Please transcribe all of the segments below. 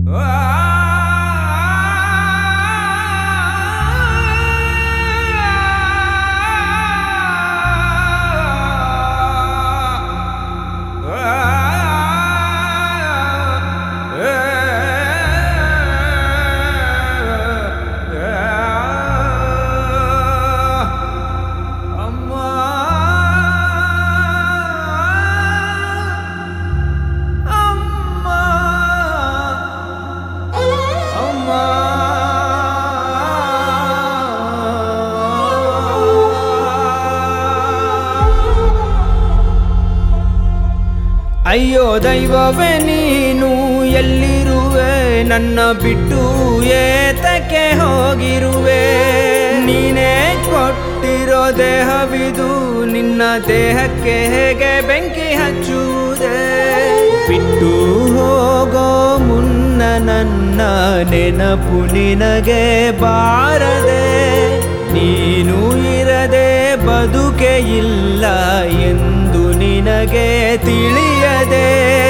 ಅಯ್ಯೋ ದೈವವೇ ನೀನು ಎಲ್ಲಿರುವೆ ನನ್ನ ಬಿಟ್ಟು ಏತಕ್ಕೆ ಹೋಗಿರುವೆ ನೀನೇ ಕೊಟ್ಟಿರೋ ದೇಹವಿದು ನಿನ್ನ ದೇಹಕ್ಕೆ ಹೇಗೆ ಬೆಂಕಿ ಹಚ್ಚುವುದೇ ಬಿಟ್ಟು ಹೋಗೋ ಮುನ್ನ ನನ್ನ ನೆನಪು ನಿನಗೆ ಬಾರದೆ ನೀನು ಇರದೆ ಬದುಕೆ ಇಲ್ಲ ಎಂದು ನಿನಗೆ ತಿಳಿಯದೆ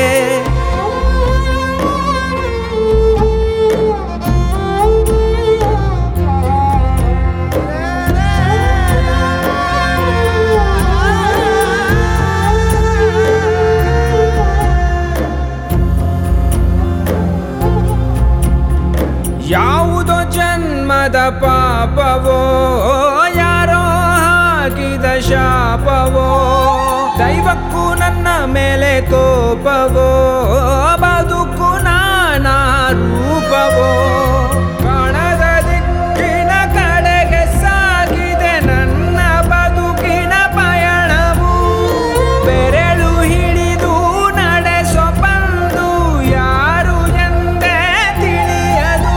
ಯಾವುದೋ ಜನ್ಮದ ಪಾಪವೋ ಯಾರೋ ಹಾಕಿದ ಶಾಪವೋ ದೈವಕ್ಕೂ ನನ್ನ ಮೇಲೆ ಕೋಪವೋ ಬದುಕು ನಾನಾ ರೂಪವೋ ಕಾಣದ ದಿಕ್ಕಿನ ಕಡೆಗೆ ಸಾಗಿದೆ ನನ್ನ ಬದುಕಿನ ಪಯಣವು ಬೆರಳು ಹಿಡಿದು ನಡೆಸೋ ಬಂದು ಯಾರು ಎಂದೇ ತಿಳಿಯದು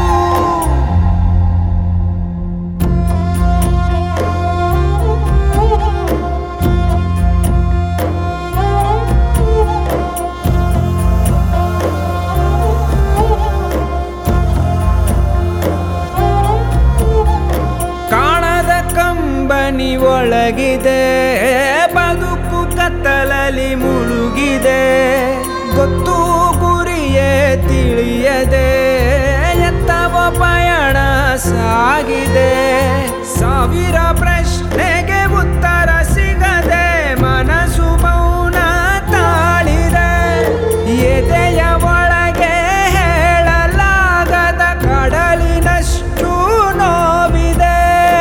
ಕಾಣದ ಕಂಬನಿ ಒಳಗಿದೆ ಬದುಕು ಕತ್ತಲಲ್ಲಿ ಮುಳುಗಿದೆ ಗೊತ್ತು ಗುರಿಯೇ ತಿಳಿಯದೆ ಎತ್ತವ ಪಯಣ ಸಾಗಿದೆ ಸಾವಿರ ಪ್ರಶ್ನೆಗೆ ಉತ್ತರ ಸಿಗದೆ ಮನಸ್ಸು ಮೌನ ತಾಳಿದೆ ಎದೆಯ ಒಳಗೆ ಹೇಳಲಾಗದ ಕಡಲಿನಷ್ಟು ನೋವಿದೆ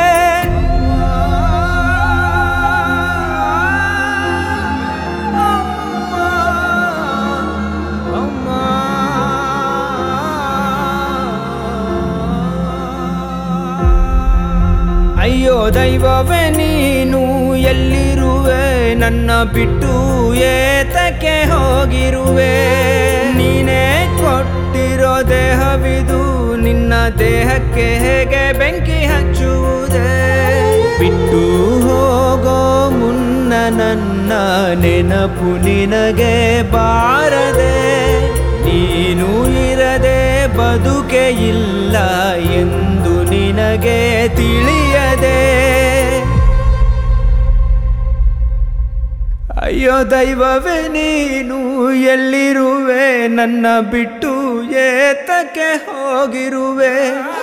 ಅಮ್ಮ, ಅಮ್ಮ. ಅಯ್ಯೋ ದೈವವೇ ನೀನು ಎಲ್ಲಿರುವೆ ನನ್ನ ಬಿಟ್ಟು ಏತಕ್ಕೆ ಹೋಗಿರುವೆ ನೀನೇ ಕೊಟ್ಟಿರೋ ದೇಹವಿದು ನಿನ್ನ ದೇಹಕ್ಕೆ ಹೇಗೆ ಬೆಂಕಿ ಹಚ್ಚುವುದೇ ಬಿಟ್ಟು ಹೋಗೋ ಮುನ್ನ ನನ್ನ ನೆನಪು ನಿನಗೆ ಬಾರದೆ ನೀನು ಇರದೆ ಬದುಕೆ ಇಲ್ಲ ಎಂದು ನಿನಗೆ ತಿಳಿಯದೆ ಅಯ್ಯೋ ದೈವವೇ ನೀನು ಎಲ್ಲಿರುವೆ ನನ್ನ ಬಿಟ್ಟು ಏತಕ್ಕೆ ಹೋಗಿರುವೆ